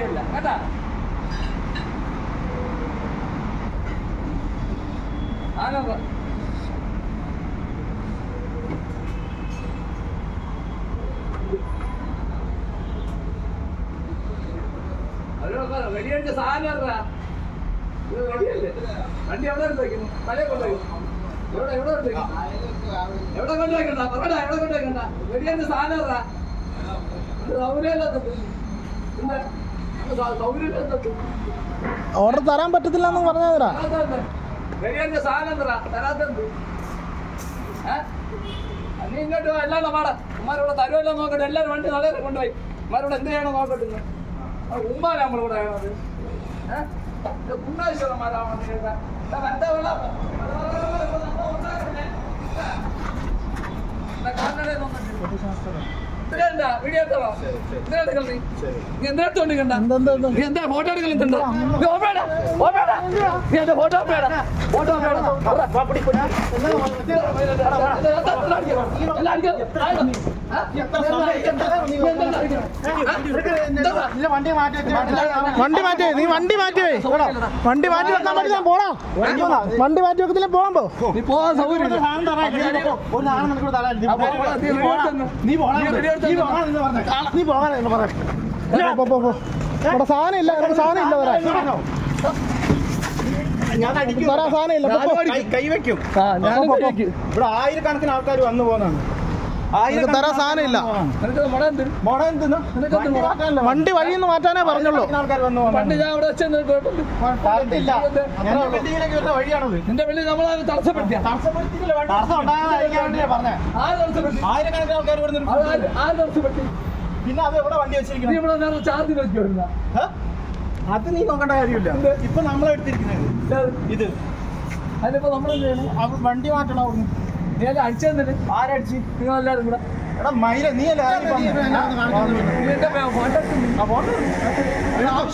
കാര്യമില്ല കേട്ടാ ആനോ വെടിയടിച്ച സാധനം എന്താ? ഇത് വെടിയല്ലേ? വണ്ടി എവിടെ എടുത്ത് വെക്കുന്നു? തലയിൽ കൊണ്ട് വെക്കുന്നു. എവിടെ എവിടെ എടുത്ത് വെക്കുന്നു? എവിടെ കൊണ്ട് വെക്കണ്ട പറയടാ എവിടെ കൊണ്ട് വെക്കണ്ട വെടിയടിച്ച സാധനം എന്താ? ഇത് സൗകര്യമില്ലാത്തത്. എന്താ? ഇത് സൗ- സൗകര്യമില്ലാത്തത്. ഓർഡർ തരാൻ പറ്റത്തില്ല എന്ന് പറഞ്ഞാ തരാത്തതെന്ത്? വെടിയടിച്ച സാധനം എന്താ? തരാത്തതെന്ത്? ഏ? നീ ഇങ്ങോട്ട് വാ, എല്ലാം പാടാ ഉമ്മാരോട് തരുമല്ലോ നോക്കട്ടെ എല്ലാവരും വണ്ടി നല്ല കൊണ്ടുപോയി ഉമ്മാരോട് എന്ത് ചെയ്യണം നോക്കട്ടെ ഇന്ന്. ആ ഉമ്മാനെ നമ്മളിവിടെ ആണത് ഏഹ് ഗുണ്ടാശ്വരന്മാരാണ് എന്താ വെള്ളം ഇതിലെന്താ വീഡിയോ എടുത്തോ ഇതിനെ എടുക്കണം നീ നീ എന്താ എടുത്തോണ്ടിരിക്കണ്ട എന്തെന്താ നീ എന്താ ഫോട്ടോ എടുക്കലുണ്ടോ നീ ഓപ്പേടാ ഓപ്പേടാ നീ എന്താ ഫോട്ടോ ഓപ്പേടാ ഫോട്ടോ ഓപ്പേടാ വണ്ടി മാറ്റേ നീ വണ്ടി മാറ്റേ വണ്ടി മാറ്റി വെക്കാൻ പറ്റി ഞാൻ പോടാ വണ്ടി മാറ്റി വെക്കത്തില്ല പോകാൻ പോ നീ പോവാൻ സൗകര്യം പോ, പോ, പോ. ഇവിടെ സാധനം ഇല്ല ഇവിടെ സാധനം ഇല്ല തരാൻ തരാൻ സാധനം ഇല്ല പോ, പോ. കൈവയ്ക്കും ആ ഞാനും കഴിക്കും ഇവിടെ ആയിരക്കണക്കിന് ആൾക്കാർ വന്നു പോകുന്നതാണ് നിനക്ക് തരാൻ സാധനം ഇല്ല നിനക്ക് മുട എന്ത് മോടെ എന്തിനാ നിനക്കെന്ത് മുട വണ്ടി വഴിയിൽ നിന്ന് മാറ്റാനേ പറഞ്ഞുള്ളൂ ആൾക്കാർ വന്നു പണ്ട് പോകുന്നതാണ് ഞാൻ അവിടെ വെച്ചെന്ന് കേട്ടിട്ടുണ്ട് തരത്തില്ല ഞാൻ ബിൽഡിങ്ങിലേക്ക് വരുന്ന വഴിയാണത് നിന്റെ വെള്ളി നമ്മളത് തടസ്സപ്പെടുത്തിയ തടസ്സം ഉണ്ടാകാതിരിക്കാൻ വേണ്ടിയാ പറഞ്ഞേ ആ തടസ്സപ്പെടുത്തി ആയിരക്കണക്കിന് ആൾക്കാർ ഇവിടെ അത് ആര്- ആ തടസ്സപ്പെടുത്തി പിന്നെ അത് എവിടെ വണ്ടി നീ വെച്ചിരിക്കുന്നത് ഇവിടെ നേരെ ചാർജ് വെച്ച് വരുന്ന ഏ? അത് നീ നോക്കേണ്ട കാര്യമില്ല ഇപ്പൊ നമ്മളെടുത്തിരിക്കുന്നത് ഇത് അതിനിപ്പോ നമ്മളെന്ത് ചെയ്യണം അവ- വണ്ടി മാറ്റണം അവിടുന്ന് നീ അല്ല അടിച്ചെന്നിട്ട് ആരടിച്ച് നിങ്ങൾ എല്ലാവരും കൂടെ എടാ മൈല നീ അല്ലേ ആദ്യം പറഞ്ഞത്? നീ എന്റെ ഫോട്ടോ ആ, പോട്ടെ.